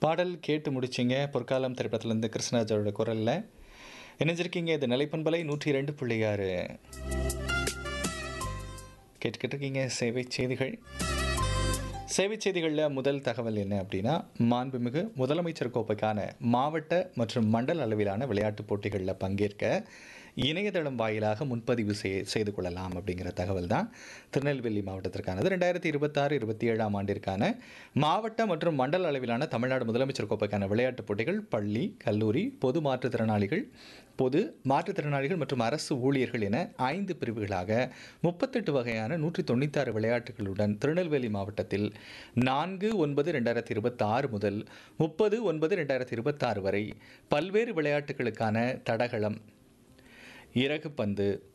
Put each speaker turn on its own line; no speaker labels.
பாடல் கேட்டு முடிச்சிங்க பொற்காலம் திரைப்படத்துலேருந்து கிருஷ்ணராஜோட குரலில் இணைஞ்சிருக்கீங்க இது நிலைப்பண்பலை நூற்றி இரண்டு புள்ளி ஆறு கேட்டுக்கிட்டு இருக்கீங்க சேவை செய்திகள் சேவை செய்திகளில் முதல் தகவல் என்ன அப்படின்னா மாண்புமிகு முதலமைச்சர் கோப்பைக்கான மாவட்ட மற்றும் மண்டல அளவிலான விளையாட்டுப் போட்டிகளில் பங்கேற்க இணையதளம் வாயிலாக முன்பதிவு செய் செய்து கொள்ளலாம் அப்படிங்கிற தகவல் தான் திருநெல்வேலி மாவட்டத்திற்கானது ரெண்டாயிரத்தி இருபத்தாறு இருபத்தி ஏழாம் ஆண்டிற்கான மாவட்ட மற்றும் மண்டல அளவிலான தமிழ்நாடு முதலமைச்சர் கோப்பைக்கான விளையாட்டுப் போட்டிகள் பள்ளி கல்லூரி பொது மாற்றுத்திறனாளிகள் பொது மாற்றுத்திறனாளிகள் மற்றும் அரசு ஊழியர்கள் என ஐந்து பிரிவுகளாக முப்பத்தெட்டு வகையான நூற்றி தொண்ணூத்தாறு விளையாட்டுகளுடன் திருநெல்வேலி மாவட்டத்தில் நான்கு ஒன்பது ரெண்டாயிரத்தி இருபத்தாறு முதல் முப்பது ஒன்பது ரெண்டாயிரத்தி இருபத்தாறு வரை பல்வேறு விளையாட்டுகளுக்கான தடகளம் இறகுப்பந்து